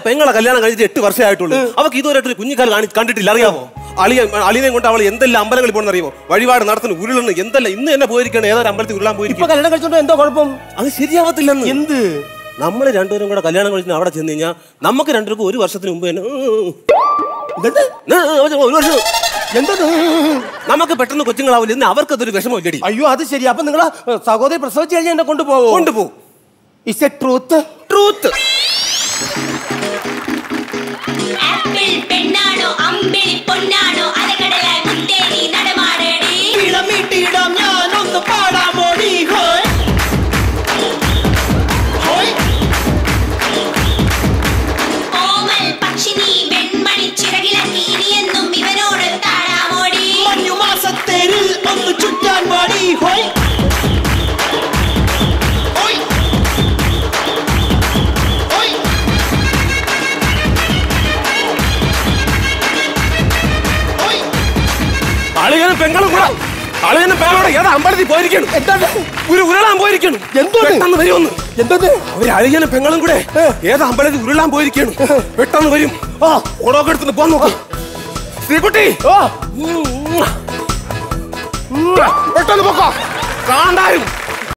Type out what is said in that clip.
പെങ്ങളെ കല്യാണം കഴിച്ചിട്ട് എട്ട് വർഷമായിട്ടുള്ളൂ അവർക്ക് ഇതുവരെ ഒരു കുഞ്ഞിക്കാൽ കാണി കണ്ടിട്ടില്ല അറിയാമോ അളിയ അളിയനെ കൊണ്ട് അവൾ എന്തെല്ലാം അമ്പലങ്ങളിൽ പോകണമെന്ന് അറിയുമോ വഴിപാട് നടത്തുന്നു ഉരുളണ് എന്തെല്ലാം ഇന്ന് തന്നെ പോയിരിക്കണം ഏതൊരു അമ്പലത്തിൽ ഉരുളാൻ ഇപ്പൊ പോയിരിക്കും കല്യാണം കഴിച്ചോണ്ട് എന്തോ കുഴപ്പം അത് ശരിയാവത്തില്ലെന്ന് എന്ത് നമ്മൾ രണ്ടുപേരും കൂടെ കല്യാണം കഴിച്ചിട്ട് അവിടെ ചെന്ന് കഴിഞ്ഞാൽ നമുക്ക് രണ്ടുപേർക്കും ഒരു വർഷത്തിന് മുമ്പ് തന്നെ എന്നിട്ട് ഒരു വർഷം എന്തത് നമുക്ക് പെട്ടെന്ന് കൊച്ചുങ്ങളാവില്ല ഇന്ന് അവർക്ക് അതൊരു വിഷമമില്ലടി അയ്യോ അത് ശരി അപ്പൊ നിങ്ങളെ സഹോദരി പ്രസവിച്ചു കഴിഞ്ഞാൽ എന്നെ കൊണ്ടുപോവോ കൊണ്ടുപോകും is a truth truth apple പെണ്ണാണോ അമ്പിളി പൊന്നാണോ അലകടലായി മുത്തേരി നടമാടേടി ഇളമിട്ടിടാം ഞാനൊന്ന് പാടാമോടി ഹോയ് ഹോയ് കോമൽ പക്ഷിനി വെൺമണി ചിറകിളക്കി ഇനിയെന്നും ഇവനോട് താഴാമോടി മഞ്ഞു മാസത്തേരിൽ ഒന്ന് ചുറ്റാൻ പാടി ഹോയ് ഹോയ് ഹോയ് ഹോയ് അളിയനും പെങ്ങളും കൂടെ അളിയനും പെങ്ങളോട് ഏതാ അമ്പലത്തിൽ പോയിരിക്കണം എന്താണ് ഒരു ഉരുളാൻ പോയിരിക്കണം എന്താണ്? പെട്ടെന്ന് വരുമെന്ന് എന്തത് അവര് അളിയനും പെങ്ങളും കൂടെ ഏതാ അമ്പലത്തിൽ ഉരുളാൻ പോയിരിക്കണം പെട്ടെന്ന് വരും ആ ഓടൊക്കെ എടുത്തിട്ട് പോകാൻ നോക്ക് ശ്രീകുട്ടി ഓ പെട്ടെന്ന് പൊക്കോ കാണ്ടാരും